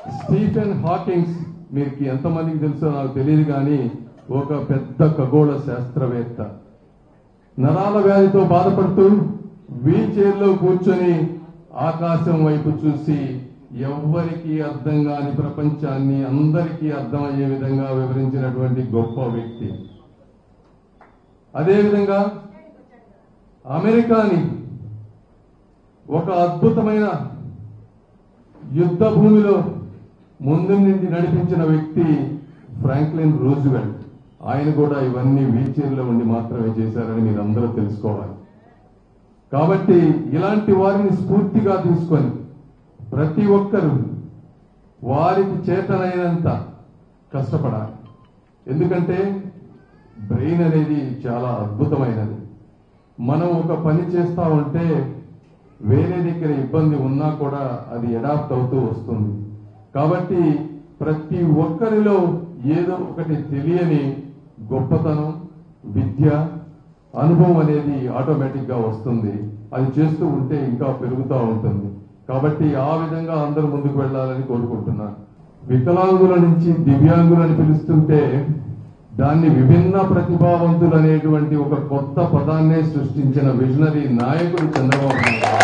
Stephen Hawking's మీకు ఎంతమందికి తెలుసో నాకు తెలియదు కానీ ఒక పెద్ద ఖగోళ శాస్త్రవేత్త నరాల వ్యాధితో బాధపడుతూ వీల్ చైర్లో కూర్చొని ఆకాశం వైపు చూసి ఎవ్వరికీ అర్థం కాని ప్రపంచాన్ని అందరికీ అర్థమయ్యే విధంగా వివరించినటువంటి గొప్ప వ్యక్తి అదేవిధంగా అమెరికాని ఒక అద్భుతమైన యుద్ధ భూమిలో ముందు నుండి నడిపించిన వ్యక్తి ఫ్రాంక్లిన్ రూజ్వెల్ట్ ఆయన కూడా ఇవన్నీ వీల్ చైర్లో ఉండి మాత్రమే చేశారని మీరు అందరూ తెలుసుకోవాలి కాబట్టి ఇలాంటి వారిని స్ఫూర్తిగా తీసుకొని ప్రతి ఒక్కరూ వారికి చేతనైనంత కష్టపడాలి ఎందుకంటే బ్రెయిన్ అనేది చాలా అద్భుతమైనది మనం ఒక పని చేస్తా ఉంటే వేరే దగ్గర ఇబ్బంది ఉన్నా కూడా అది అడాప్ట్ అవుతూ వస్తుంది కాబట్టి ప్రతి ఒక్కరిలో ఏదో ఒకటి తెలియని గొప్పతనం విద్య అనుభవం అనేది ఆటోమేటిక్ గా వస్తుంది అది చేస్తూ ఉంటే ఇంకా పెరుగుతూ ఉంటుంది కాబట్టి ఆ విధంగా అందరూ ముందుకు వెళ్ళాలని కోరుకుంటున్నాను వికలాంగుల నుంచి దివ్యాంగులని పిలుస్తుంటే దాన్ని విభిన్న ప్రతిభావంతులు అనేటువంటి ఒక కొత్త పదాన్నే సృష్టించిన విజనరీ నాయకుడు చంద్రబాబు నాయుడు గారు.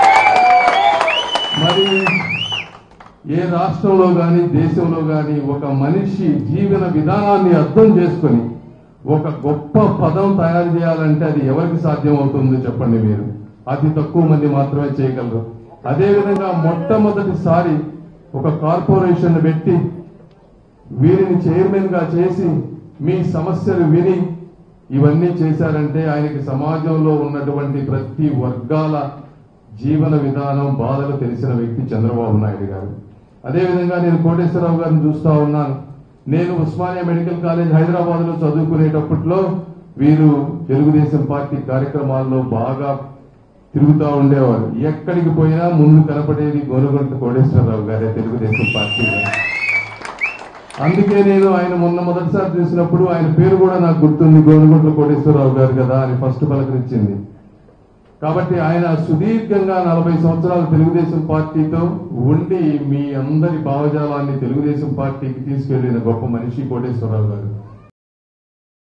మరి ఏ రాష్ట్రంలో గాని దేశంలో గాని ఒక మనిషి జీవన విధానాన్ని అర్థం చేసుకొని ఒక గొప్ప పదం తయారు చేయాలంటే అది ఎవరికి సాధ్యం అవుతుందో చెప్పండి మీరు అతి తక్కువ మంది మాత్రమే చేయగలరు అదేవిధంగా మొట్టమొదటిసారి ఒక కార్పొరేషన్ పెట్టి వీరిని చైర్మన్ గా చేసి మీ సమస్యలు విని ఇవన్నీ చేశారంటే ఆయనకి సమాజంలో ఉన్నటువంటి ప్రతి వర్గాల జీవన విధానం బాధలు తెలిసిన వ్యక్తి చంద్రబాబు నాయుడు గారు అదేవిధంగా నేను కోటేశ్వరరావు గారిని చూస్తా ఉన్నాను నేను ఉస్మానియా మెడికల్ కాలేజ్ హైదరాబాద్ లో చదువుకునేటప్పట్లో వీరు తెలుగుదేశం పార్టీ కార్యక్రమాల్లో బాగా తిరుగుతూ ఉండేవారు ఎక్కడికి పోయినా ముందు కనపడేది గోనుగొంట కోటేశ్వరరావు గారే తెలుగుదేశం పార్టీలో అందుకే నేను ఆయన మొన్న మొదటిసారి చూసినప్పుడు ఆయన పేరు కూడా నాకు గుర్తుంది గోనుగుంట్ల కోటేశ్వరరావు గారు కదా అని ఫస్ట్ పలకరించింది కాబట్టి ఆయన సుదీర్ఘంగా నలభై సంవత్సరాలు తెలుగుదేశం పార్టీతో ఉండి మీ అందరి భావజాలాన్ని తెలుగుదేశం పార్టీకి తీసుకెళ్లిన గొప్ప మనిషి కోటేశ్వరరావు గారు